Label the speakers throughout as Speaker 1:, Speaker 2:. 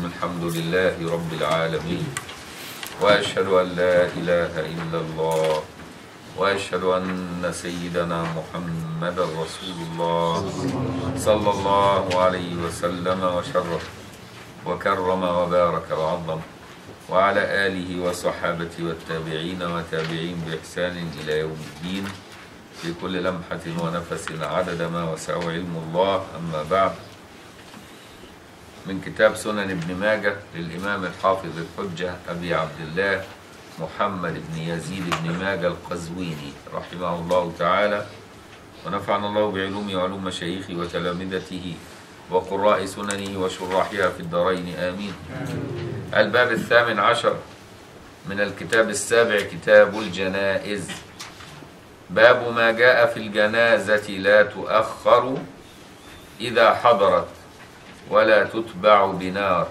Speaker 1: الحمد لله رب العالمين وأشهد أن لا إله إلا الله وأشهد أن سيدنا محمد رسول الله صلى الله عليه وسلم وشرف وكرم وبارك وعظم وعلى آله وصحابته والتابعين وتابعين بإحسان إلى يوم الدين في كل لمحة ونفس عدد ما وسعه علم الله أما بعد من كتاب سنن ابن ماجه للإمام الحافظ الحجة أبي عبد الله محمد بن يزيد بن ماجه القزويني رحمه الله تعالى ونفعنا الله بعلوم وعلوم مشايخه وتلامذته وقراء سننه وشراحها في الدارين آمين الباب الثامن عشر من الكتاب السابع كتاب الجنائز باب ما جاء في الجنازة لا تؤخر إذا حضرت ولا تتبع بنار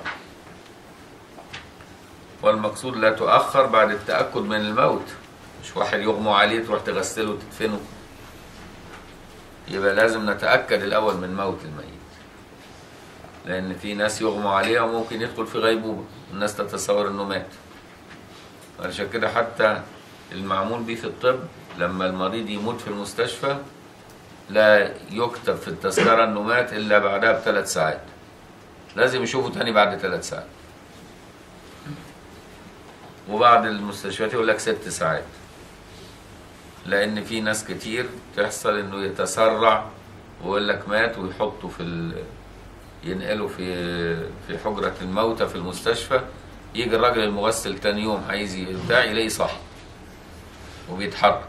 Speaker 1: والمقصود لا تؤخر بعد التأكد من الموت مش واحد يغمى عليه تروح تغسله وتدفنه يبقى لازم نتأكد الأول من موت الميت لأن في ناس يغمى عليها وممكن يدخل في غيبوبة الناس تتصور إنه مات علشان كده حتى المعمول به في الطب لما المريض يموت في المستشفى لا يكتب في التذكرة إنه مات إلا بعدها بثلاث ساعات لازم يشوفه تاني بعد ثلاث ساعات وبعد المستشفيات يقول لك ست ساعات لأن في ناس كتير تحصل إنه يتسرع ويقول لك مات ويحطه في ال... ينقله في في حجرة الموتى في المستشفى يجي الراجل المغسل تاني يوم عايز بتاع يلاقيه صح وبيتحرك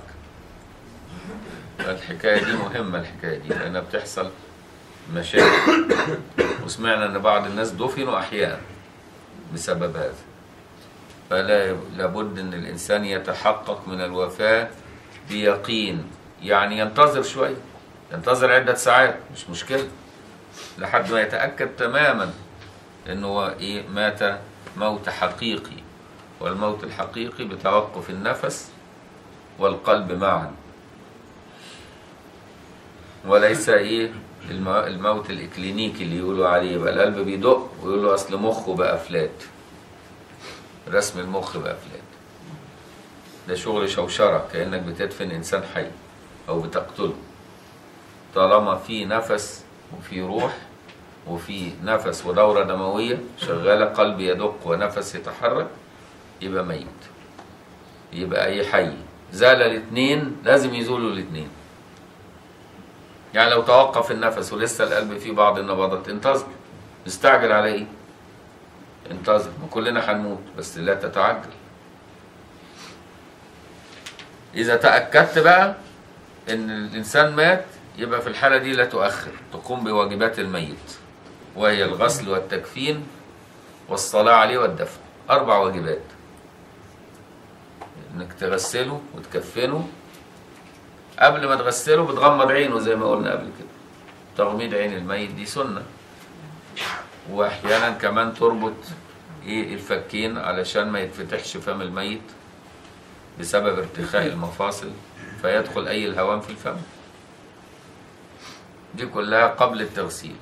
Speaker 1: الحكاية دي مهمة الحكاية دي لأنها بتحصل مشاكل وسمعنا ان بعض الناس دفنوا احياء بسبب هذا فلا لابد ان الانسان يتحقق من الوفاه بيقين يعني ينتظر شويه ينتظر عده ساعات مش مشكله لحد ما يتاكد تماما انه هو ايه مات موت حقيقي والموت الحقيقي بتوقف النفس والقلب معا وليس ايه الموت الاكلينيكي اللي يقولوا عليه يبقى القلب بيدق ويقولوا اصل مخه بقى فلات رسم المخ بقى فلات ده شغل شوشره كانك بتدفن انسان حي او بتقتله طالما في نفس وفي روح وفي نفس ودوره دمويه شغاله قلب يدق ونفس يتحرك يبقى ميت يبقى اي حي زال الاثنين لازم يزولوا الاثنين يعني لو توقف النفس ولسه القلب فيه بعض النبضات انتظر مستعجل على ايه انتظر ما كلنا هنموت بس لا تتعجل اذا تاكدت بقى ان الانسان مات يبقى في الحاله دي لا تؤخر تقوم بواجبات الميت وهي الغسل والتكفين والصلاه عليه والدفن اربع واجبات انك تغسله وتكفنه قبل ما تغسله بتغمض عينه زي ما قلنا قبل كده تغميض عين الميت دي سنة واحيانا كمان تربط ايه الفكين علشان ما يتفتحش فم الميت بسبب ارتخاء المفاصل فيدخل اي الهوام في الفم دي كلها قبل التغسيل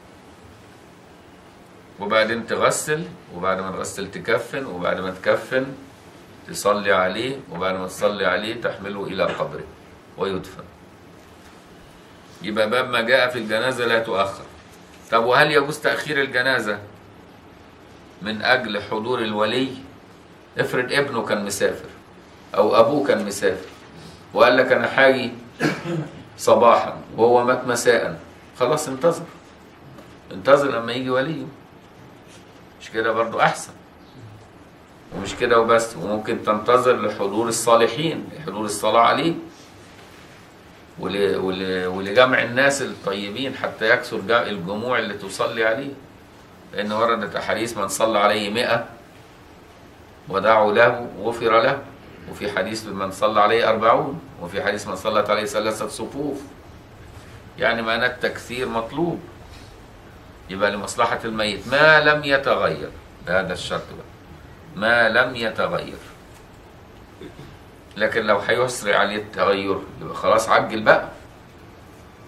Speaker 1: وبعدين تغسل وبعد ما تغسل تكفن وبعد ما تكفن تصلي عليه وبعد ما تصلي عليه تحمله الى قبره ويدفن يبقى باب ما جاء في الجنازة لا تؤخر طب وهل يجوز تأخير الجنازة من أجل حضور الولي افرض ابنه كان مسافر أو أبوه كان مسافر وقال لك أنا حاجي صباحا وهو مات مساء خلاص انتظر انتظر لما يجي وليه مش كده برضو أحسن ومش كده وبس وممكن تنتظر لحضور الصالحين لحضور الصلاة عليه ول... ول... ولجمع الناس الطيبين حتى يكثر الجموع اللي تصلي عليه لأن وردت أحاديث من صلى عليه مئة ودعوا له غفر له وفي حديث من صلى عليه أربعون وفي حديث من صلت عليه ثلاثة صفوف يعني معناه التكثير مطلوب يبقى لمصلحة الميت ما لم يتغير هذا الشرط بقى ما لم يتغير لكن لو هيسرع عليه التغير يبقى خلاص عجل بقى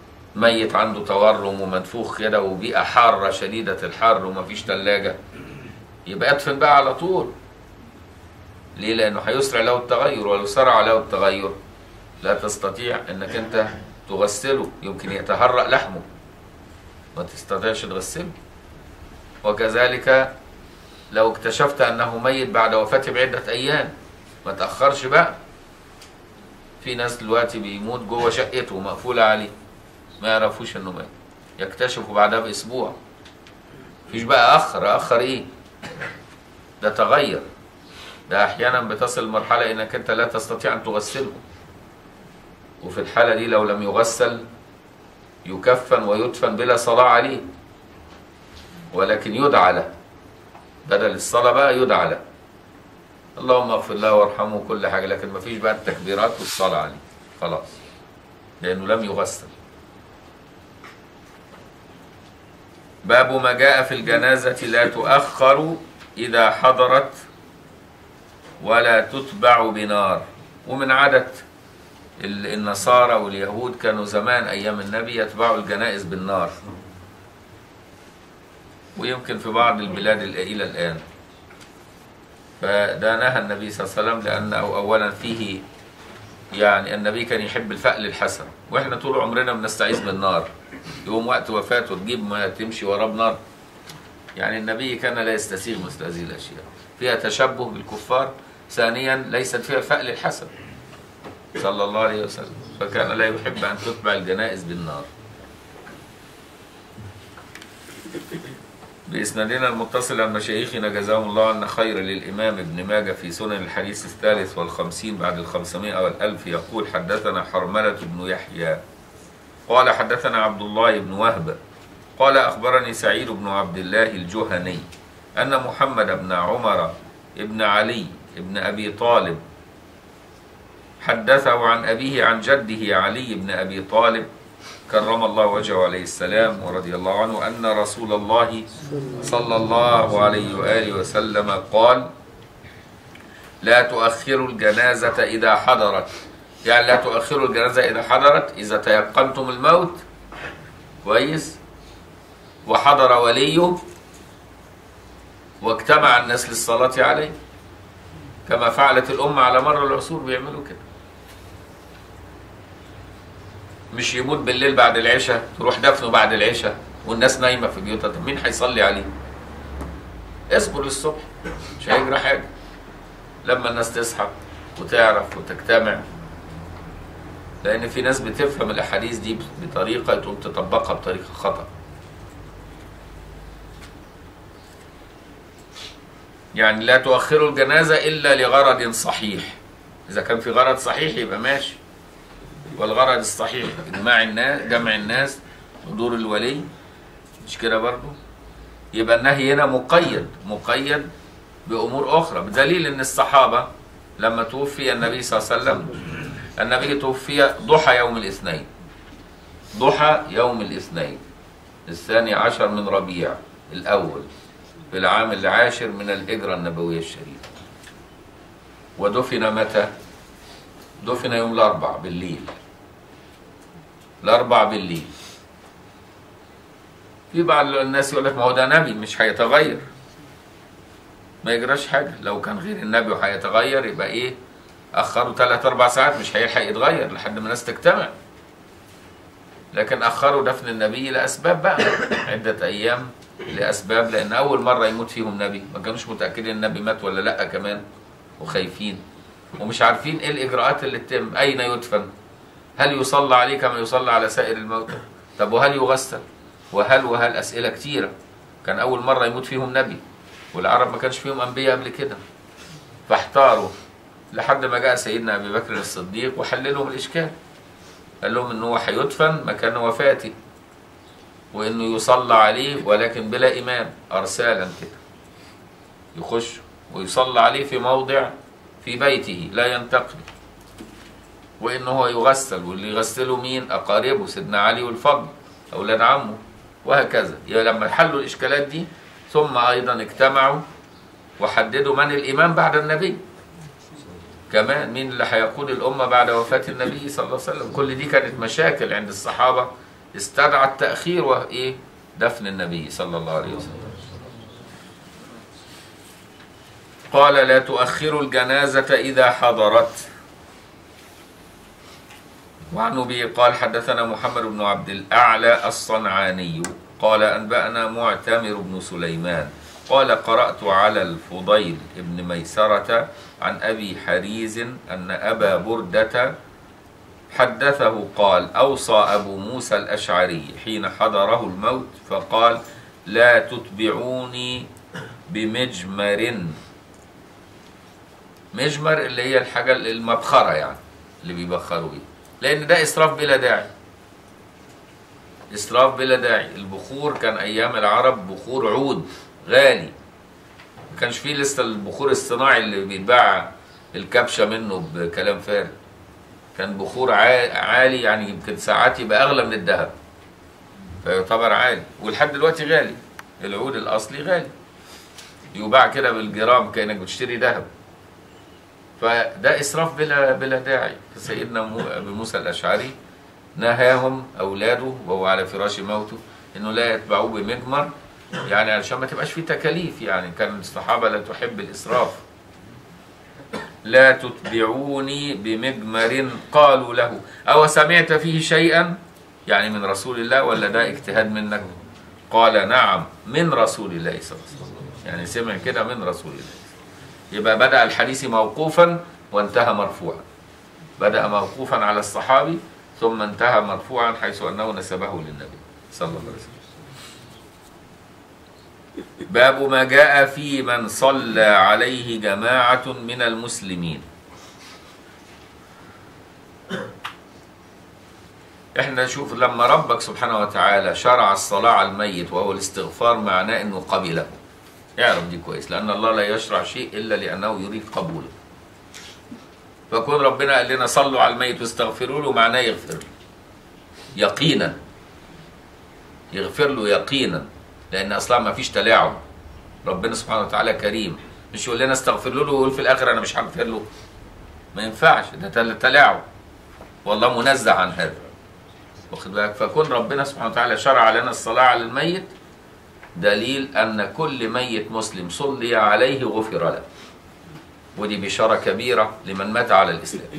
Speaker 1: ميت عنده تورم ومنفوخ كده وبيئة حارة شديدة الحر ومفيش تلاجة يبقى ادفن بقى على طول ليه لانه هيسرع له التغير ولو سرع له التغير لا تستطيع انك انت تغسله يمكن يتهرأ لحمه ما تستطيعش تغسله وكذلك لو اكتشفت انه ميت بعد وفاته بعدة ايام ما تأخرش بقى في ناس دلوقتي بيموت جوه شقته مقفولة عليه ما يعرفوش انه مات يكتشفوا بعدها باسبوع مفيش بقى اخر اخر ايه ده تغير ده احيانا بتصل لمرحله انك انت لا تستطيع ان تغسله وفي الحاله دي لو لم يغسل يكفن ويدفن بلا صلاه عليه ولكن يدعى له بدل الصلاه بقى يدعى له اللهم اغفر له وارحمه كل حاجه لكن مفيش بقى التكبيرات والصلاه عليه خلاص لانه لم يغسل باب ما جاء في الجنازة لا تؤخر إذا حضرت ولا تتبع بنار ومن عادة ال- النصارى واليهود كانوا زمان أيام النبي يتبعوا الجنائز بالنار ويمكن في بعض البلاد ال- إلى الآن فده نهى النبي صلى الله عليه وسلم لأنه أولا فيه يعني النبي كان يحب الفأل الحسن واحنا طول عمرنا بنستعيذ بالنار يوم وقت وفاته تجيب ما تمشي وراه بنار يعني النبي كان لا يستسيغ مثل هذه الاشياء فيها تشبه بالكفار ثانيا ليست فيها فأل الحسن صلى الله عليه وسلم فكان لا يحب ان تتبع الجنائز بالنار بإسنادنا المتصل عن مشايخنا جزاهم الله عنا خير للإمام ابن ماجه في سنن الحديث الثالث والخمسين بعد الخمسمائة والألف يقول حدثنا حرملة بن يحيى قال حدثنا عبد الله بن وهب قال أخبرني سعيد بن عبد الله الجهني أن محمد بن عمر بن علي بن أبي طالب حدثه عن أبيه عن جده علي بن أبي طالب كرم الله وجهه عليه السلام ورضي الله عنه أن رسول الله صلى الله عليه وآله وسلم قال لا تؤخروا الجنازة إذا حضرت يعني لا تؤخروا الجنازة إذا حضرت إذا تيقنتم الموت كويس وحضر وليه واجتمع الناس للصلاة عليه كما فعلت الأمة على مر العصور بيعملوا كده مش يموت بالليل بعد العشاء تروح دفنه بعد العشاء والناس نايمة في بيوتها طب مين هيصلي عليه اصبر للصبح مش هيجرى حاجة لما الناس تصحى وتعرف وتجتمع لأن في ناس بتفهم الأحاديث دي بطريقة تقوم تطبقها بطريقة خطأ يعني لا تؤخروا الجنازة إلا لغرض صحيح إذا كان في غرض صحيح يبقى ماشي والغرض الصحيح إجماع الناس جمع الناس حضور الولي مش كده برضه يبقى النهي هنا مقيد مقيد بأمور أخرى بدليل إن الصحابة لما توفي النبي صلى الله عليه وسلم النبي توفي ضحى يوم الاثنين ضحى يوم الاثنين الثاني عشر من ربيع الأول في العام العاشر من الهجرة النبوية الشريفة ودفن متى؟ دفن يوم الأربع بالليل الأربع بالليل في بعض الناس يقول لك ما هو ده نبي مش هيتغير ما يجراش حاجة لو كان غير النبي وهيتغير يبقى إيه أخروا ثلاث أربع ساعات مش هيلحق يتغير لحد ما الناس تجتمع لكن أخروا دفن النبي لأسباب بقى عدة أيام لأسباب لأن أول مرة يموت فيهم نبي ما كانوش متأكدين النبي مات ولا لأ كمان وخايفين ومش عارفين إيه الإجراءات اللي تتم أين يدفن هل يصلى عليه كما يصلى على سائر الموتى طب وهل يغسل وهل وهل أسئلة كتيرة كان أول مرة يموت فيهم نبي والعرب ما كانش فيهم أنبياء قبل كده فاحتاروا لحد ما جاء سيدنا أبي بكر الصديق وحل لهم الإشكال قال لهم إن هو هيدفن مكان وفاته وإنه يصلى عليه ولكن بلا إمام أرسالا كده يخش ويصلى عليه في موضع في بيته لا ينتقل وإنه هو يغسل واللي يغسله مين أقاربه سيدنا علي والفضل أولاد عمه وهكذا يعني لما حلوا الإشكالات دي ثم أيضا اجتمعوا وحددوا من الإمام بعد النبي كمان مين اللي هيقود الأمة بعد وفاة النبي صلى الله عليه وسلم كل دي كانت مشاكل عند الصحابة استدعت تأخير وإيه دفن النبي صلى الله عليه وسلم قال لا تؤخروا الجنازة إذا حضرت وعن أبي قال حدثنا محمد بن عبد الأعلى الصنعاني قال أنبأنا معتمر بن سليمان قال قرأت على الفضيل بن ميسرة عن أبي حريز أن أبا بردة حدثه قال أوصى أبو موسى الأشعري حين حضره الموت فقال لا تتبعوني بمجمر مجمر اللي هي الحاجة المبخرة يعني اللي بيبخروا بيها لأن ده إسراف بلا داعي إسراف بلا داعي البخور كان أيام العرب بخور عود غالي ما كانش فيه لسه البخور الصناعي اللي بيتباع الكبشة منه بكلام فارغ كان بخور عا- عالي يعني يمكن ساعات يبقى أغلى من الذهب فيعتبر عالي ولحد دلوقتي غالي العود الأصلي غالي يباع كده بالجرام كأنك بتشتري ذهب فده إسراف بلا بلا داعي فسيدنا مو- أبي موسى الأشعري نهاهم أولاده وهو على فراش موته إنه لا يتبعوه بمجمر يعني علشان ما تبقاش فيه تكاليف يعني كان الصحابة لا تحب الإسراف لا تتبعوني بمجمر قالوا له أو سمعت فيه شيئا يعني من رسول الله ولا ده اجتهاد منك قال نعم من رسول الله صلى الله عليه وسلم يعني سمع كده من رسول الله يبقى بدأ الحديث موقوفا وانتهى مرفوعا بدأ موقوفا على الصحابي ثم انتهى مرفوعا حيث أنه نسبه للنبي صلى الله عليه وسلم باب ما جاء في من صلى عليه جماعة من المسلمين احنا نشوف لما ربك سبحانه وتعالى شرع الصلاة على الميت وهو الاستغفار معناه انه قبله اعرف دي كويس لان الله لا يشرع شيء الا لانه يريد قبوله فكون ربنا قال لنا صلوا على الميت واستغفروا له معناه يغفر له يقينا يغفر له يقينا لان اصلا ما فيش تلاعب ربنا سبحانه وتعالى كريم مش يقول لنا استغفر له ويقول في الاخر انا مش هغفر له ما ينفعش ده تل- تلاعب والله منزه عن هذا واخد بالك فكون ربنا سبحانه وتعالى شرع لنا الصلاه على الميت دليل ان كل ميت مسلم صلي عليه غفر له ودي بشاره كبيره لمن مات على الاسلام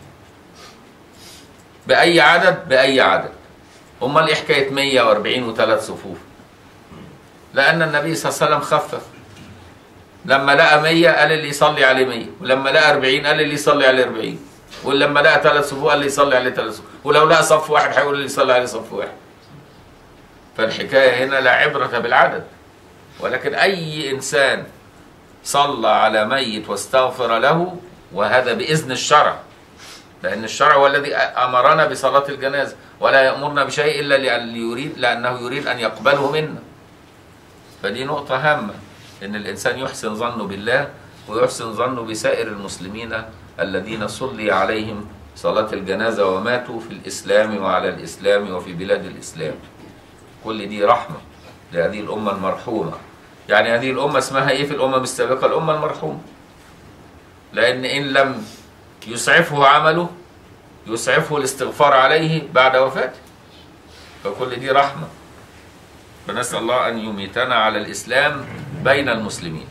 Speaker 1: باي عدد باي عدد امال ايه حكايه 140 وثلاث صفوف لان النبي صلى الله عليه وسلم خفف لما لقى 100 قال اللي يصلي عليه 100 ولما لقى 40 قال اللي يصلي عليه 40 ولما لقى ثلاث صفوف قال اللي يصلي عليه ثلاث صفوف ولو لقى صف واحد هيقول اللي يصلي عليه صف واحد فالحكايه هنا لا عبره بالعدد ولكن اي انسان صلى على ميت واستغفر له وهذا باذن الشرع لان الشرع هو الذي امرنا بصلاه الجنازه ولا يامرنا بشيء الا لأن يريد لانه يريد ان يقبله منا فدي نقطه هامه ان الانسان يحسن ظنه بالله ويحسن ظنه بسائر المسلمين الذين صلي عليهم صلاه الجنازه وماتوا في الاسلام وعلى الاسلام وفي بلاد الاسلام كل دي رحمه لهذه الامه المرحومه يعني هذه الامه اسمها ايه في الامم السابقه الامه المرحومه لان ان لم يسعفه عمله يسعفه الاستغفار عليه بعد وفاته فكل دي رحمة فنسأل الله أن يميتنا على الإسلام بين المسلمين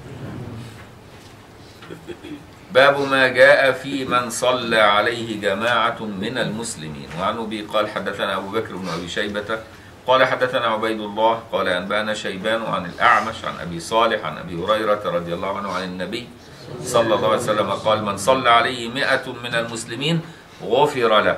Speaker 1: باب ما جاء في من صلى عليه جماعة من المسلمين وعن أبي قال حدثنا أبو بكر بن أبي شيبة قال حدثنا عبيد الله قال أنبأنا شيبان عن الأعمش عن أبي صالح عن أبي هريرة رضي الله عنه عن النبي صلى الله عليه وسلم قال من صلى عليه مئة من المسلمين غفر له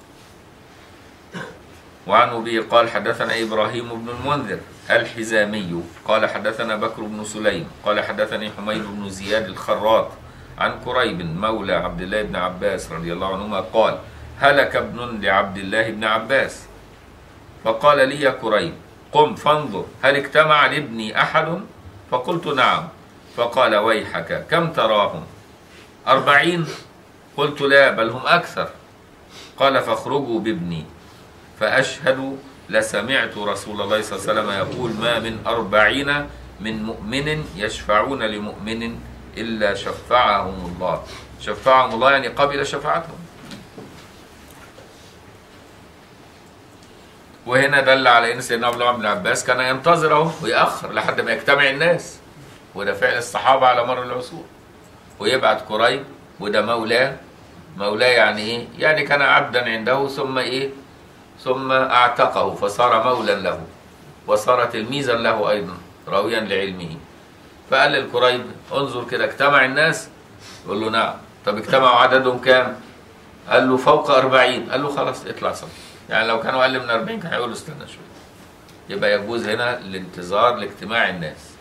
Speaker 1: وعن أبي قال حدثنا إبراهيم بن المنذر الحزامي قال حدثنا بكر بن سليم قال حدثني حميد بن زياد الخراط عن كريب مولى عبد الله بن عباس رضي الله عنهما قال هلك ابن لعبد الله بن عباس فقال لي يا كريب قم فانظر هل اجتمع لابني أحد فقلت نعم فقال ويحك كم تراهم أربعين قلت لا بل هم أكثر قال فاخرجوا بابني فأشهد لسمعت رسول الله صلى الله عليه وسلم يقول ما من أربعين من مؤمن يشفعون لمؤمن إلا شفعهم الله شفعهم الله يعني قبل شفاعتهم وهنا دل على ان سيدنا عبد الله بن عباس كان ينتظر اهو ويأخر لحد ما يجتمع الناس وده فعل الصحابه على مر العصور ويبعت قريب وده مولاه مولاه يعني ايه يعني كان عبدا عنده ثم ايه ثم اعتقه فصار مولا له وصار تلميذا له ايضا راويا لعلمه فقال للقريب انظر كده اجتمع الناس يقول له نعم طب اجتمعوا عددهم كام قال له فوق أربعين قال له خلاص اطلع صلي يعني لو كانوا أقل من أربعين كان هيقول له استنى شوية يبقى يجوز هنا الانتظار لاجتماع الناس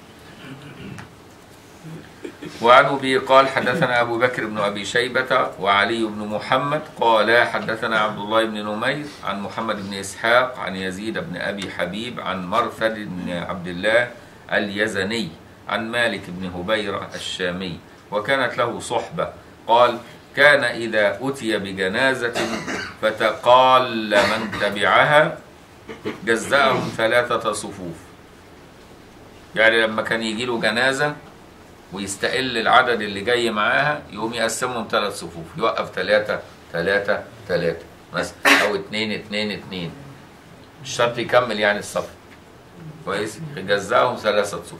Speaker 1: وعن أبي قال حدثنا أبو بكر بن أبي شيبة وعلي بن محمد قال حدثنا عبد الله بن نمير عن محمد بن إسحاق عن يزيد بن أبي حبيب عن مرثد بن عبد الله اليزني عن مالك بن هبيرة الشامي وكانت له صحبة قال كان إذا أتي بجنازة فتقال من تبعها جزأهم ثلاثة صفوف يعني لما كان يجي له جنازة ويستقل العدد اللي جاي معاها يقوم يقسمهم ثلاث صفوف يوقف ثلاثة ثلاثة ثلاثة مثلا أو اتنين اتنين اتنين مش شرط يكمل يعني الصف كويس يجزأهم ثلاثة صفوف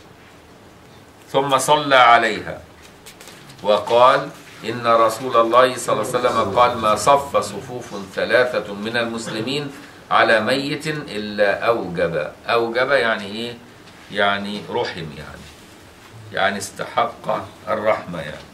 Speaker 1: ثم صلى عليها وقال إن رسول الله صلى الله عليه وسلم قال ما صف صفوف ثلاثة من المسلمين على ميت إلا أوجب أوجب يعني إيه يعني رحم يعني يعني استحق الرحمة يعني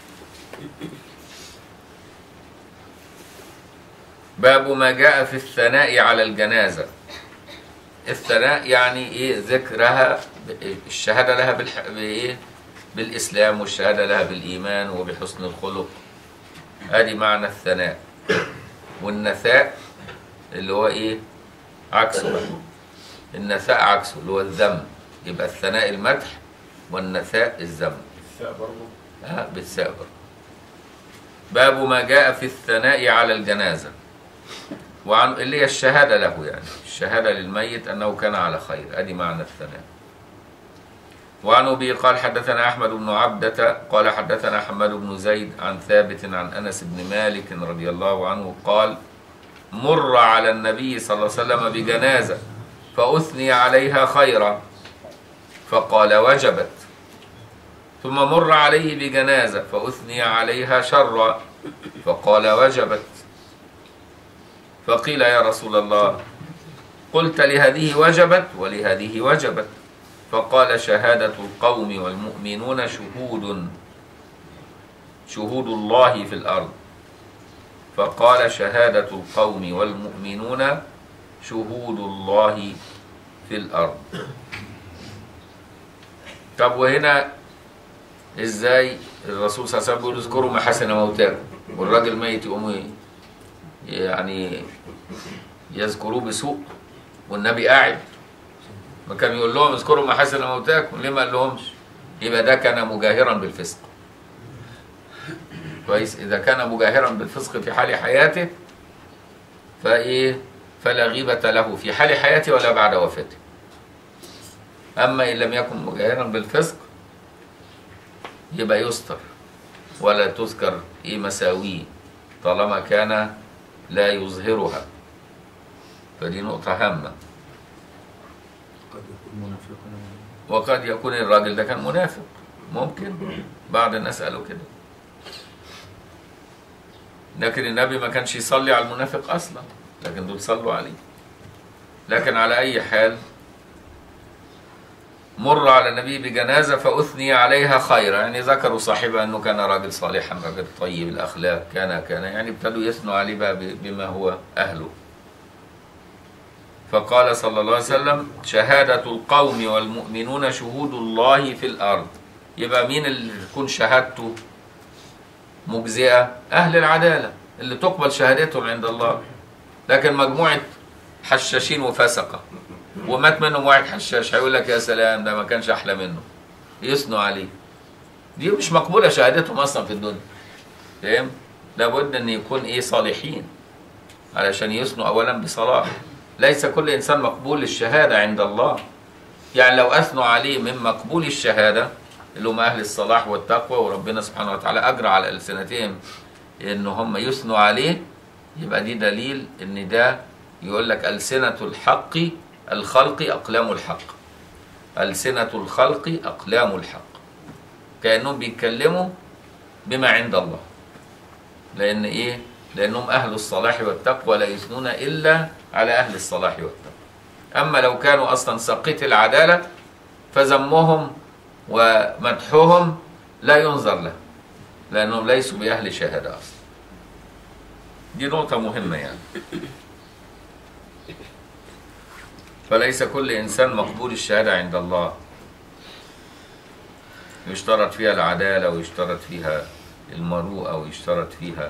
Speaker 1: باب ما جاء في الثناء على الجنازة الثناء يعني ايه ذكرها الشهادة لها بالح... بايه بالإسلام والشهادة لها بالإيمان وبحسن الخلق ادي معنى الثناء والنثاء اللي هو ايه عكسه بقى النثاء عكسه اللي هو الذم يبقى الثناء المدح والنثاء الذم
Speaker 2: الثاء برضه
Speaker 1: ها بالثاء برضه. باب ما جاء في الثناء على الجنازة وعن اللي هي الشهادة له يعني الشهادة للميت أنه كان على خير أدي معنى الثناء وعن أبي قال حدثنا أحمد بن عبدة قال حدثنا حماد بن زيد عن ثابت عن أنس بن مالك رضي الله عنه قال مر على النبي صلى الله عليه وسلم بجنازة فأثني عليها خيرا فقال وجبت ثم مر عليه بجنازة فأثني عليها شرا فقال وجبت فقيل يا رسول الله قلت لهذه وجبت ولهذه وجبت فقال شهادة القوم والمؤمنون شهود شهود الله في الأرض فقال شهادة القوم والمؤمنون شهود الله في الأرض طب وهنا ازاي الرسول صلى الله عليه وسلم بيقول اذكروا محاسن موتاكم والراجل ميت يقوموا ي- يعني يذكروه بسوء والنبي قاعد ما كان يقول لهم اذكروا محاسن موتاكم ليه ما قال لهمش يبقى ده كان مجاهرا بالفسق كويس اذا كان مجاهرا بالفسق في حال حياته فايه فلا غيبة له في حال حياته ولا بعد وفاته اما ان لم يكن مجاهرا بالفسق يبقى يستر ولا تذكر ايه مساويه طالما كان لا يظهرها فدي نقطة هامة
Speaker 2: قد يكون منافقا
Speaker 1: وقد يكون الراجل ده كان منافق ممكن بعض الناس قالوا كده لكن النبي ما كانش يصلي على المنافق اصلا لكن دول صلوا عليه لكن على اي حال مر على النبي بجنازة فأثني عليها خيرا يعني ذكروا صاحبها أنه كان راجل صالحا راجل طيب الأخلاق كان كان يعني ابتدوا يثنوا عليه بقى ب- بما هو أهله فقال صلى الله عليه وسلم شهادة القوم والمؤمنون شهود الله في الأرض يبقى مين اللي تكون شهادته مجزئة أهل العدالة اللي تقبل شهادتهم عند الله لكن مجموعة حشاشين وفسقة ومات منهم واحد حشاش هيقول لك يا سلام ده ما كانش أحلى منه يثنوا عليه دي مش مقبولة شهادتهم أصلا في الدنيا فاهم لابد أن يكون إيه صالحين علشان يثنوا أولا بصلاح ليس كل إنسان مقبول الشهادة عند الله يعني لو أثنوا عليه من مقبول الشهادة اللي هم أهل الصلاح والتقوى وربنا سبحانه وتعالى أجرى على ألسنتهم إن هم يثنوا عليه يبقى دي دليل إن ده يقول لك ألسنة الحق الخلق أقلام الحق ألسنة الخلق أقلام الحق كأنهم بيتكلموا بما عند الله لأن إيه؟ لأنهم أهل الصلاح والتقوى لا يثنون إلا على أهل الصلاح والتقوى أما لو كانوا أصلا سقيت العدالة فذمهم ومدحهم لا ينظر له لأنهم ليسوا بأهل شهادة أصلا دي نقطة مهمة يعني فليس كل إنسان مقبول الشهادة عند الله يشترط فيها العدالة ويشترط فيها المروءة ويشترط فيها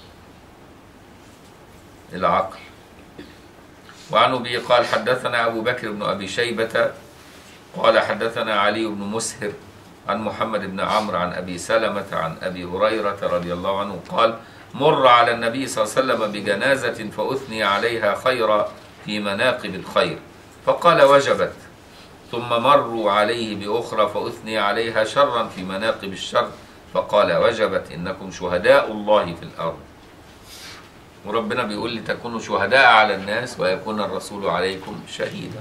Speaker 1: العقل وعن أبي قال حدثنا أبو بكر بن أبي شيبة قال حدثنا علي بن مسهر عن محمد بن عمرو عن أبي سلمة عن أبي هريرة رضي الله عنه قال مر على النبي صلى الله عليه وسلم بجنازة فأثني عليها خيرا في مناقب الخير فقال وجبت ثم مروا عليه بأخرى فأثني عليها شرا في مناقب الشر فقال وجبت إنكم شهداء الله في الأرض وربنا بيقول لي تكونوا شهداء على الناس ويكون الرسول عليكم شهيدا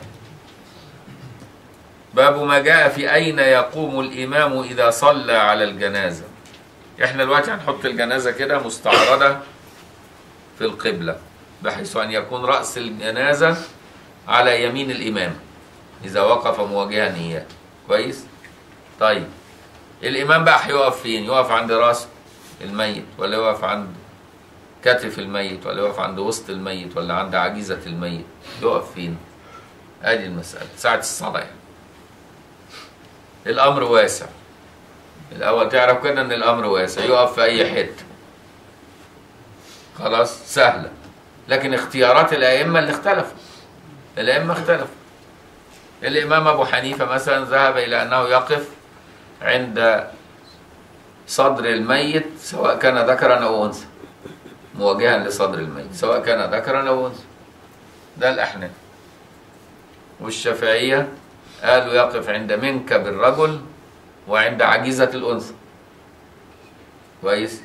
Speaker 1: باب ما جاء في أين يقوم الإمام إذا صلى على الجنازة إحنا دلوقتي هنحط الجنازة كده مستعرضة في القبلة بحيث أن يكون رأس الجنازة على يمين الإمام إذا وقف مواجها إياه كويس؟ طيب الإمام بقى هيقف فين؟ يقف عند رأس الميت ولا يقف عند كتف الميت ولا يقف عند وسط الميت ولا عند عجيزة الميت يقف فين؟ ادي المسألة ساعة الصلاة يعني. الأمر واسع الأول تعرف كده إن الأمر واسع يقف في أي حتة خلاص سهلة لكن اختيارات الأئمة اللي اختلفوا الأئمة اختلفوا الإمام أبو حنيفة مثلا ذهب إلى أنه يقف عند صدر الميت سواء كان ذكرا أو أنثى مواجها لصدر الميت سواء كان ذكرا أو أنثى ده الأحناف والشافعية قالوا يقف عند منكب الرجل وعند عجيزة الأنثى كويس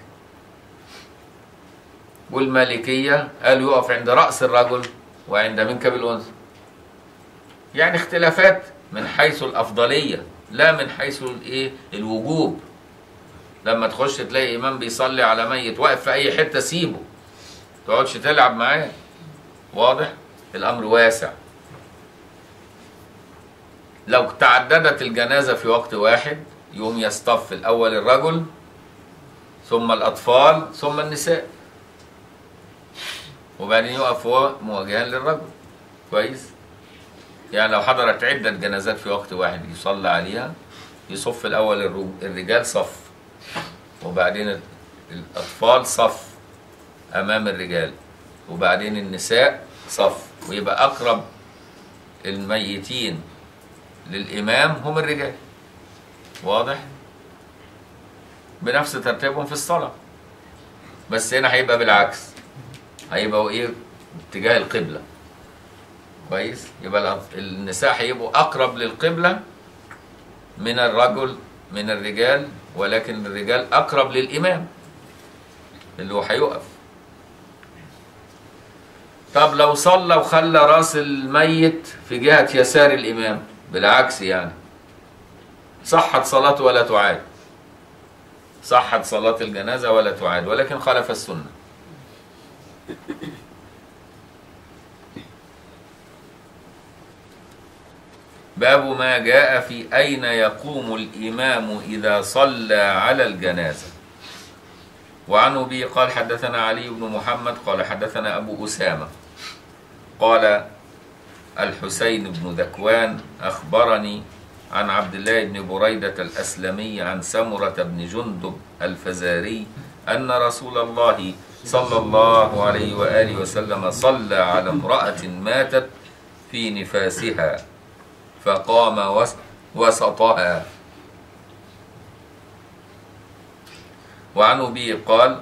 Speaker 1: والمالكية قالوا يقف عند رأس الرجل وعند منكب الأنثى يعني اختلافات من حيث الأفضلية لا من حيث الايه الوجوب لما تخش تلاقي إمام بيصلي على ميت واقف في أي حتة سيبه تقعدش تلعب معاه واضح الأمر واسع لو تعددت الجنازة في وقت واحد يوم يصطف الأول الرجل ثم الأطفال ثم النساء وبعدين يقف هو مواجها للرجل كويس يعني لو حضرت عدة جنازات في وقت واحد يصلى عليها يصف الأول الرو- الرجال صف وبعدين الأطفال صف أمام الرجال وبعدين النساء صف ويبقى أقرب الميتين للإمام هم الرجال واضح بنفس ترتيبهم في الصلاة بس هنا هيبقى بالعكس هيبقوا ايه اتجاه القبلة كويس يبقى الأط- النساء هيبقوا أقرب للقبلة من الرجل من الرجال ولكن الرجال أقرب للإمام اللي هو هيقف طب لو صلى وخلى راس الميت في جهة يسار الإمام بالعكس يعني صحت صلاته ولا تعاد صحت صلاة الجنازة ولا تعاد ولكن خالف السنة باب ما جاء في أين يقوم الإمام إذا صلى على الجنازة وعن أبي قال حدثنا علي بن محمد قال حدثنا أبو أسامة قال الحسين بن ذكوان أخبرني عن عبد الله بن بريدة الأسلمي عن سمرة بن جندب الفزاري أن رسول الله صلى الله عليه وآله وسلم صلى على امرأة ماتت في نفاسها فقام وس- وسطها وعن أبي قال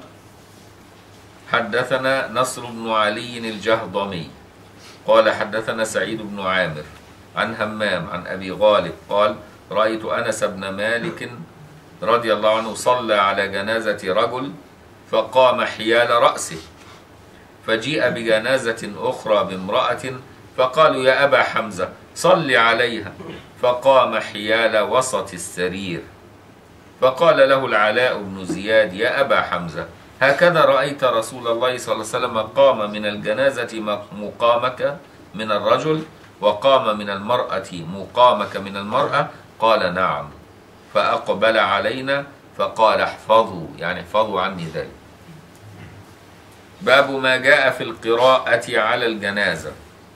Speaker 1: حدثنا نصر بن علي الجهضمي قال حدثنا سعيد بن عامر عن همام عن أبي غالب قال رأيت أنس بن مالك رضي الله عنه صلى على جنازة رجل فقام حيال رأسه فجيء بجنازة أخرى بامرأة فقالوا يا أبا حمزة صل عليها فقام حيال وسط السرير فقال له العلاء بن زياد يا أبا حمزة هكذا رأيت رسول الله صلى الله عليه وسلم قام من الجنازة مقامك من الرجل وقام من المرأة مقامك من المرأة قال نعم فأقبل علينا فقال احفظوا يعني احفظوا عني ذلك باب ما جاء في القراءة على الجنازة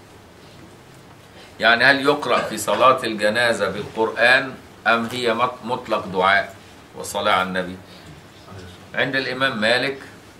Speaker 1: يعني هل يقرأ في صلاة الجنازة بالقرآن أم هي مط- مطلق دعاء وصلاة على النبي عند الإمام مالك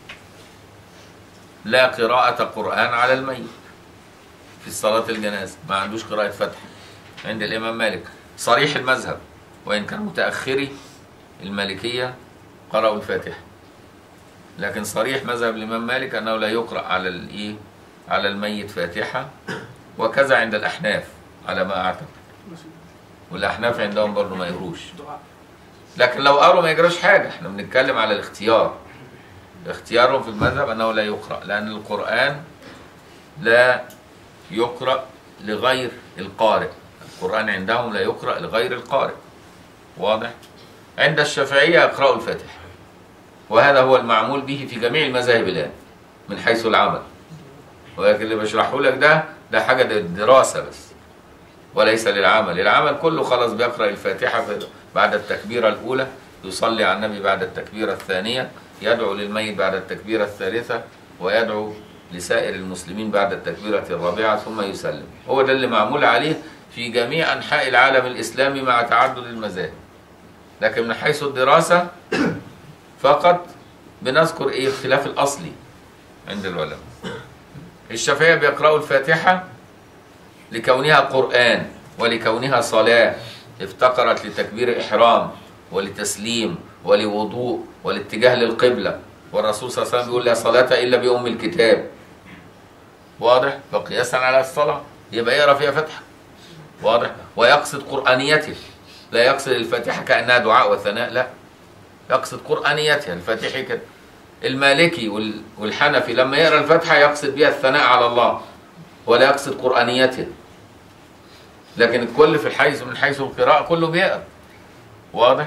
Speaker 1: لا قراءة قرآن على الميت في صلاة الجنازة ما عندوش قراءة فتح عند الإمام مالك صريح المذهب وإن كان متأخري المالكية قرأوا الفاتحة لكن صريح مذهب الإمام مالك أنه لا يقرأ على الإيه على الميت فاتحة وكذا عند الأحناف على ما أعتقد والأحناف عندهم برضه ما يقروش لكن لو قروا ما يجراش حاجة احنا بنتكلم على الاختيار اختيارهم في المذهب أنه لا يقرأ لأن القرآن لا يقرأ لغير القارئ القرآن عندهم لا يقرأ لغير القارئ واضح عند الشافعية يقرأوا الفاتحة وهذا هو المعمول به في جميع المذاهب الآن من حيث العمل ولكن اللي بشرحه لك ده ده حاجة دراسة بس وليس للعمل العمل كله خلاص بيقرأ الفاتحة في- بعد التكبيرة الأولى يصلي على النبي بعد التكبيرة الثانية يدعو للميت بعد التكبيرة الثالثة ويدعو لسائر المسلمين بعد التكبيرة الرابعة ثم يسلم هو ده اللي معمول عليه في جميع أنحاء العالم الإسلامي مع تعدد المذاهب لكن من حيث الدراسة فقط بنذكر ايه الخلاف الاصلي عند العلماء الشافعيه بيقراوا الفاتحه لكونها قران ولكونها صلاه افتقرت لتكبير احرام ولتسليم ولوضوء والاتجاه للقبله والرسول صلى الله عليه وسلم بيقول لا صلاه الا بام الكتاب واضح فقياسا على الصلاه يبقى يقرا فيها فتحه واضح ويقصد قرانيته لا يقصد الفاتحه كانها دعاء وثناء لا يقصد قرآنيتها الفاتحة كده المالكي وال- والحنفي لما يقرأ الفاتحة يقصد بها الثناء على الله ولا يقصد قرآنيتها لكن الكل في الحيث من حيث القراءة كله بيقرأ واضح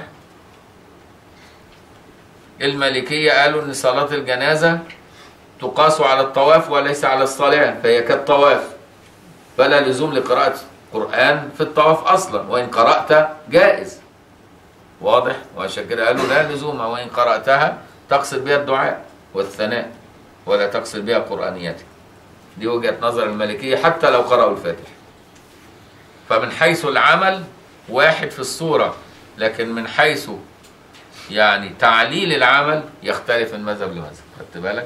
Speaker 1: المالكية قالوا ان صلاة الجنازة تقاس على الطواف وليس على الصلاة فهي كالطواف فلا لزوم لقراءة قرآن في الطواف أصلا وإن قرأت جائز واضح وعشان كده قالوا لا لزوم وإن قرأتها تقصد بها الدعاء والثناء ولا تقصد بها قرآنيتها دي وجهة نظر المالكية حتى لو قرأوا الفاتحة فمن حيث العمل واحد في الصورة لكن من حيث يعني تعليل العمل يختلف من مذهب لمذهب خدت بالك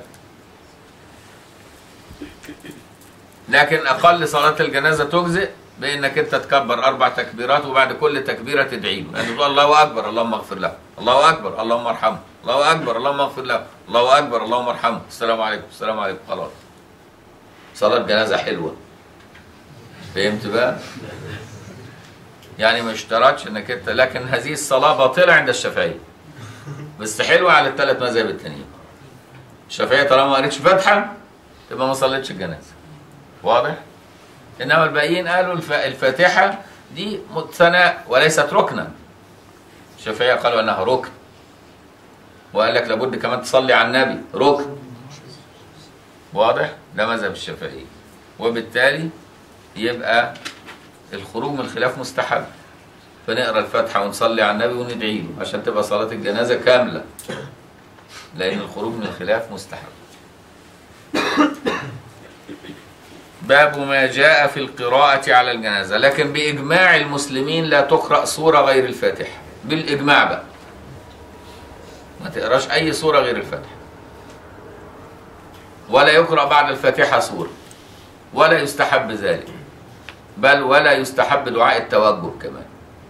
Speaker 1: لكن أقل صلاة الجنازة تجزئ بانك انت تكبر اربع تكبيرات وبعد كل تكبيره تدعي له يعني تقول الله اكبر اللهم اغفر له الله اكبر اللهم ارحمه الله اكبر اللهم اغفر له الله اكبر اللهم ارحمه السلام عليكم السلام عليكم خلاص صلاه جنازه حلوه فهمت بقى يعني ما اشترطش انك انت لكن هذه الصلاه باطله عند الشافعيه بس حلوه على الثلاث مذاهب التانيين الشافعيه طالما ما قريتش فاتحه يبقى ما صليتش الجنازه واضح انما الباقيين قالوا الف- الفاتحه دي ثناء وليست ركنا الشافعيه قالوا انها ركن وقال لك لابد كمان تصلي على النبي ركن واضح ده مذهب الشافعيه وبالتالي يبقى الخروج من الخلاف مستحب فنقرا الفاتحه ونصلي على النبي وندعي له عشان تبقى صلاه الجنازه كامله لان الخروج من الخلاف مستحب باب ما جاء في القراءة على الجنازة لكن بإجماع المسلمين لا تقرأ سورة غير الفاتحة بالإجماع بقى ما تقراش أي سورة غير الفاتحة ولا يقرأ بعد الفاتحة سورة ولا يستحب ذلك بل ولا يستحب دعاء التوجه كمان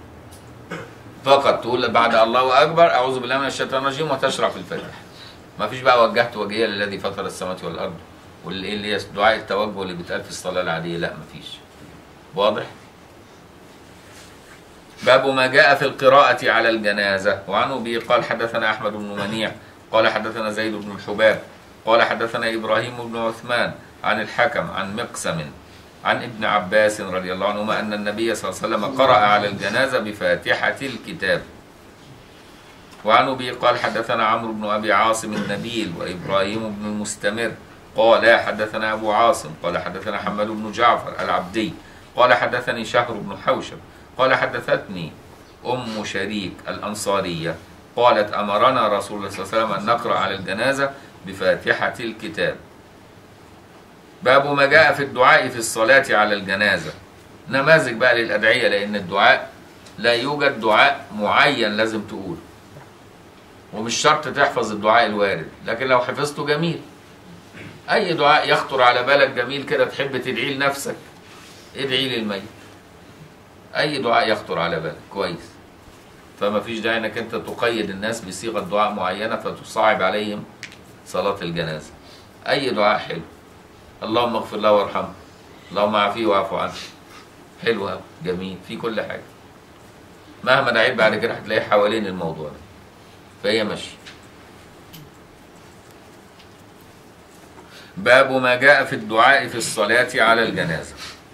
Speaker 1: فقط تقول بعد الله أكبر أعوذ بالله من الشيطان الرجيم وتشرع في الفاتحة ما فيش بقى وجهت وجهي للذي فطر السماوات والأرض واللي اللي هي دعاء التوجه اللي بيتقال في الصلاة العادية لا مفيش واضح باب ما جاء في القراءة على الجنازة وعن أبي قال حدثنا أحمد بن منيع قال حدثنا زيد بن الحباب قال حدثنا إبراهيم بن عثمان عن الحكم عن مقسم عن ابن عباس رضي الله عنهما أن النبي صلى الله عليه وسلم قرأ على الجنازة بفاتحة الكتاب وعن ابي قال حدثنا عمرو بن ابي عاصم النبيل وابراهيم بن المستمر قال حدثنا ابو عاصم قال حدثنا حماد بن جعفر العبدي قال حدثني شهر بن حوشب قال حدثتني ام شريك الانصاريه قالت امرنا رسول الله صلى الله عليه وسلم ان نقرا على الجنازه بفاتحه الكتاب باب ما جاء في الدعاء في الصلاه على الجنازه نماذج بقى للادعيه لان الدعاء لا يوجد دعاء معين لازم تقوله ومش شرط تحفظ الدعاء الوارد لكن لو حفظته جميل اي دعاء يخطر على بالك جميل كده تحب تدعي لنفسك ادعي للميت اي دعاء يخطر على بالك كويس فما فيش داعي انك انت تقيد الناس بصيغه دعاء معينه فتصعب عليهم صلاه الجنازه اي دعاء حلو اللهم اغفر له وارحمه اللهم عافيه واعف عنه حلو أوي، جميل في كل حاجه مهما دعيت بعد كده هتلاقيه حوالين الموضوع ده فهي ماشيه باب ما جاء في الدعاء في الصلاة على الجنازة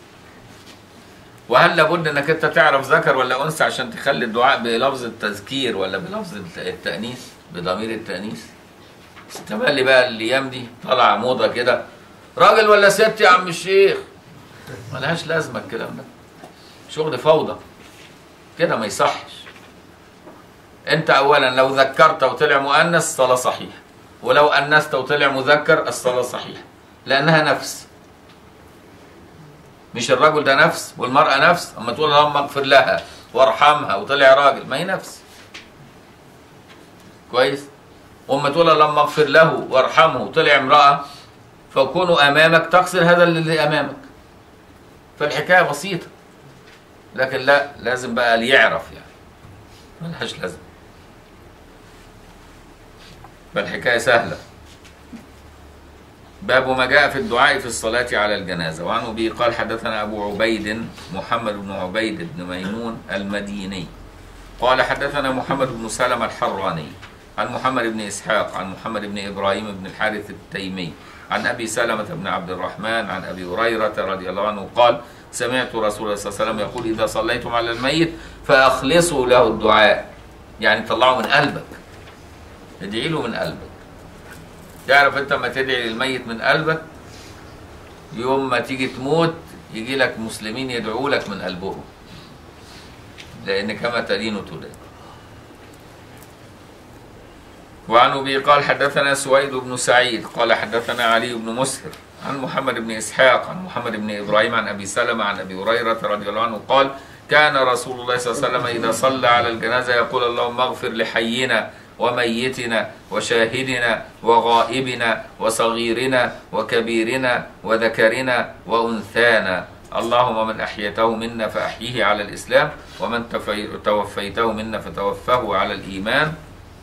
Speaker 1: وهل لابد انك انت تعرف ذكر ولا انثى عشان تخلي الدعاء بلفظ التذكير ولا بلفظ الت- التأنيث بضمير التأنيث استملي بقى الايام دي طالعه موضه كده راجل ولا ست يا عم الشيخ ملهاش لازمه الكلام ده شغل فوضى كده ما يصحش انت اولا لو ذكرت وطلع مؤنث صلاه صحيحه ولو انست وطلع مذكر الصلاه صحيحه لانها نفس مش الرجل ده نفس والمراه نفس اما تقول اللهم اغفر لها وارحمها وطلع راجل ما هي نفس كويس واما تقول اللهم اغفر له وارحمه وطلع امراه فكونوا امامك تقصر هذا اللي امامك فالحكايه بسيطه لكن لا لازم بقى اللي يعرف يعني ملهاش لازمه فالحكايه سهله باب ما جاء في الدعاء في الصلاة على الجنازة وعن أبي قال حدثنا أبو عبيد محمد بن عبيد بن ميمون المديني قال حدثنا محمد بن سلمة الحراني عن محمد بن إسحاق عن محمد بن إبراهيم بن الحارث التيمي عن أبي سلمة بن عبد الرحمن عن أبي هريرة رضي الله عنه قال سمعت رسول الله صلى الله عليه وسلم يقول إذا صليتم على الميت فأخلصوا له الدعاء يعني طلعوا من قلبك ادعي له من قلبك تعرف انت لما تدعي للميت من قلبك يوم ما تيجي تموت يجي لك مسلمين يدعوا لك من قلبهم لان كما تدين تدان وعن ابي قال حدثنا سويد بن سعيد قال حدثنا علي بن مسهر عن محمد بن اسحاق عن محمد بن ابراهيم عن ابي سلمه عن ابي هريره رضي الله عنه قال كان رسول الله صلى الله عليه وسلم اذا صلى على الجنازه يقول اللهم اغفر لحينا وميتنا وشاهدنا وغائبنا وصغيرنا وكبيرنا وذكرنا وانثانا اللهم من احييته منا فاحيه على الاسلام ومن تفي- توفيته منا فتوفه على الايمان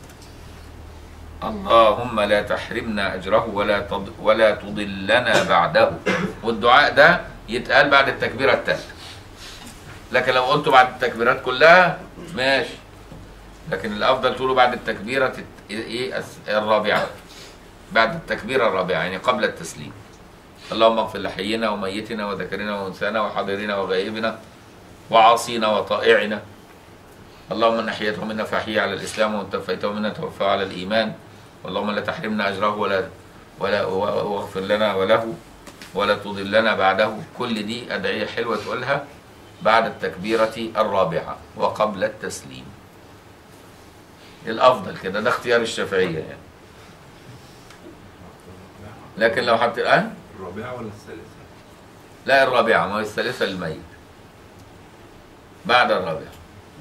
Speaker 1: اللهم لا تحرمنا اجره ولا تض... ولا تضلنا بعده والدعاء ده يتقال بعد التكبيره الثالثه لكن لو قلته بعد التكبيرات كلها ماشي لكن الافضل تقوله بعد التكبيره الت- ايه الس- الرابعه بعد التكبيره الرابعه يعني قبل التسليم اللهم اغفر لحينا وميتنا وذكرنا وانثانا وحاضرنا وغائبنا وعاصينا وطائعنا اللهم من احييته منا فاحيه على الاسلام ومن توفيته منا توفاه على الايمان اللهم لا تحرمنا اجره ولا ولا واغفر لنا وله ولا تضلنا بعده كل دي ادعيه حلوه تقولها بعد التكبيره الرابعه وقبل التسليم الافضل كده ده اختيار الشافعيه يعني لكن لو حط أه؟
Speaker 2: الرابعة ولا الثالثة؟
Speaker 1: لا الرابعه ما هي الثالثه للميت بعد الرابعه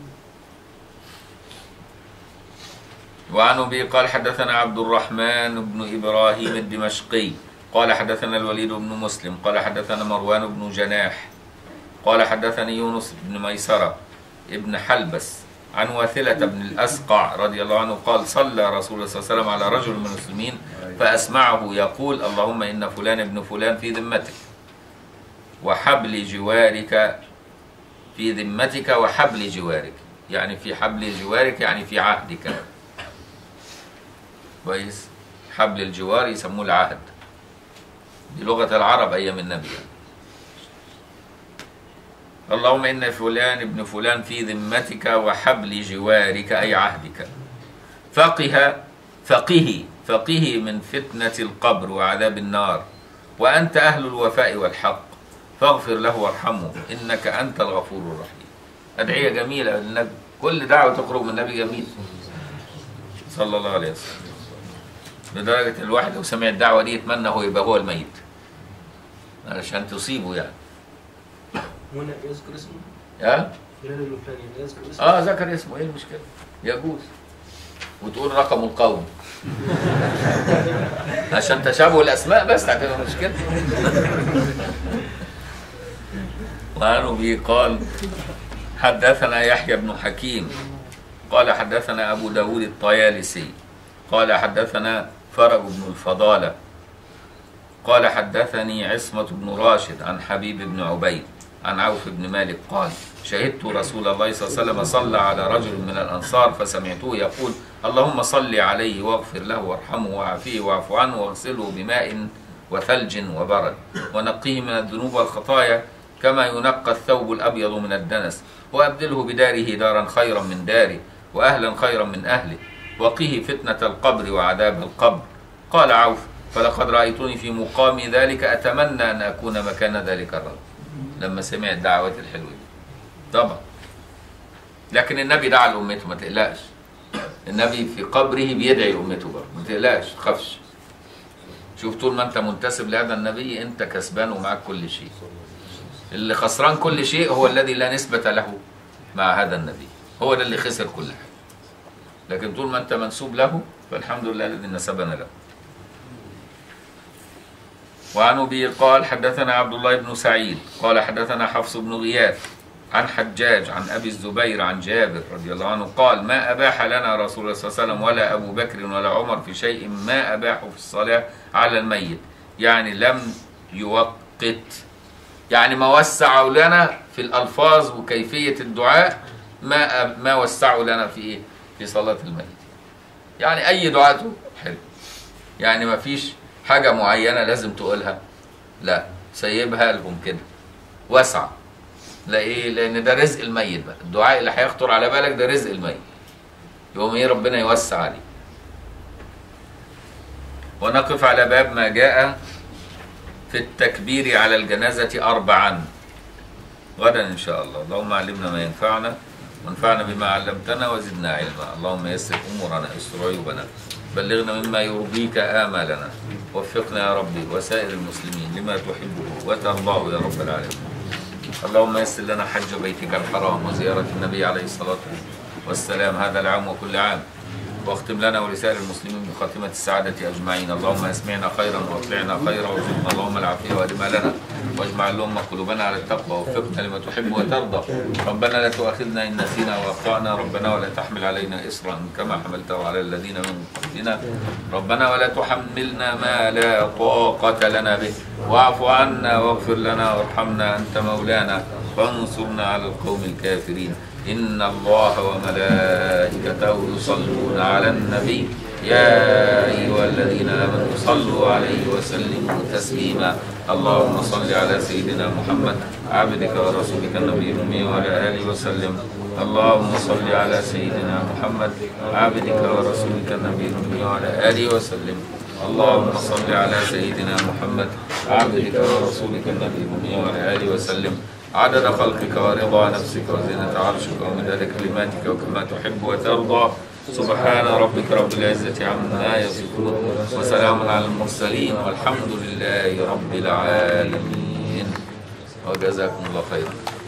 Speaker 1: وعن ابي قال حدثنا عبد الرحمن بن ابراهيم الدمشقي قال حدثنا الوليد بن مسلم قال حدثنا مروان بن جناح قال حدثني يونس بن ميسره ابن حلبس عن واثلة بن الأسقع رضي الله عنه قال صلى رسول الله صلى الله عليه وسلم على رجل من المسلمين فأسمعه يقول اللهم إن فلان ابن فلان في ذمتك وحبل جوارك في ذمتك وحبل جوارك يعني في حبل جوارك يعني في عهدك كويس حبل الجوار يسموه العهد دي لغة العرب أيام النبي يعني. اللهم إن فلان ابن فلان في ذمتك وحبل جوارك أي عهدك فقه فقه فقه من فتنة القبر وعذاب النار وأنت أهل الوفاء والحق فاغفر له وارحمه إنك أنت الغفور الرحيم أدعية جميلة للنبي كل دعوة تخرج من النبي جميل صلى الله عليه وسلم لدرجة الواحد لو سمع الدعوة دي يتمنى هو يبقى هو الميت علشان تصيبه يعني
Speaker 3: هنا يذكر اسمه
Speaker 1: ها؟
Speaker 3: هلال الفلاني يذكر اسمه
Speaker 1: اه ذكر اسمه ايه المشكلة؟ يجوز وتقول رقم القوم عشان تشابه الاسماء بس هتبقى مشكلة وعنه به قال حدثنا يحيى بن حكيم قال حدثنا أبو داود الطيالسي قال حدثنا فرج بن الفضالة قال حدثني عصمة بن راشد عن حبيب بن عبيد عن عوف بن مالك قال شهدت رسول الله صلى الله عليه وسلم صلى على رجل من الأنصار فسمعته يقول اللهم صل عليه واغفر له وارحمه وعافيه واعف عنه واغسله بماء وثلج وبرد ونقيه من الذنوب والخطايا كما ينقى الثوب الأبيض من الدنس وأبدله بداره دارا خيرا من داره وأهلا خيرا من أهله وقيه فتنة القبر وعذاب القبر قال عوف فلقد رأيتني في مقام ذلك أتمنى أن أكون مكان ذلك الرجل لما سمع الدعوات الحلوة دي طبعا لكن النبي دعا لأمته ما تقلقش النبي في قبره بيدعي لأمته برضه ما تقلقش خافش شوف طول ما انت منتسب لهذا النبي انت كسبان ومعاك كل شيء اللي خسران كل شيء هو الذي لا نسبة له مع هذا النبي هو ده اللي خسر كل حاجة لكن طول ما انت منسوب له فالحمد لله الذي نسبنا له وعن ابي قال حدثنا عبد الله بن سعيد قال حدثنا حفص بن غياث عن حجاج عن ابي الزبير عن جابر رضي الله عنه قال ما اباح لنا رسول الله صلى الله عليه وسلم ولا ابو بكر ولا عمر في شيء ما اباحوا في الصلاه على الميت يعني لم يوقت يعني ما وسعوا لنا في الالفاظ وكيفيه الدعاء ما ما وسعوا لنا في ايه في صلاه الميت يعني اي دعاء حلو يعني ما فيش حاجه معينه لازم تقولها لا سيبها لهم كده واسعه لا ايه لان ده رزق الميت بقى الدعاء اللي هيخطر على بالك ده رزق الميت يقوم ايه ربنا يوسع عليه ونقف على باب ما جاء في التكبير على الجنازة أربعا غدا إن شاء الله اللهم علمنا ما ينفعنا وانفعنا بما علمتنا وزدنا علما اللهم يسر أمورنا يسر عيوبنا بلغنا مما يرضيك آمالنا وفقنا يا ربي وسائر المسلمين لما تحبه وترضاه يا رب العالمين اللهم يسر لنا حج بيتك الحرام وزيارة النبي عليه الصلاة والسلام هذا العام وكل عام واختم لنا ولسائر المسلمين بخاتمة السعادة أجمعين اللهم اسمعنا خيرا واطلعنا خيرا وارزقنا اللهم العافية وادمها لنا واجمع اللهم قلوبنا على التقوى ووفقنا لما تحب وترضى ربنا لا تؤاخذنا إن نسينا وأخطأنا ربنا ولا تحمل علينا إصرا كما حملته على الذين من قبلنا ربنا ولا تحملنا ما لا طاقة لنا به واعف عنا واغفر لنا وارحمنا أنت مولانا فانصرنا على القوم الكافرين إن الله وملائكته يصلون على النبي يا أيها الذين آمنوا صلوا عليه وسلموا تسليما اللهم صل على سيدنا محمد عبدك ورسولك النبي الأمي وعلى آله وسلم اللهم صل على سيدنا محمد عبدك ورسولك النبي الأمي وعلى آله وسلم اللهم صل على سيدنا محمد عبدك ورسولك النبي الأمي وعلى آله وسلم عدد خلقك ورضا نفسك وزنة عرشك ومداد كلماتك وكما تحب وترضى سبحان ربك رب العزة عما يصفون وسلام على المرسلين والحمد لله رب العالمين وجزاكم الله خيرا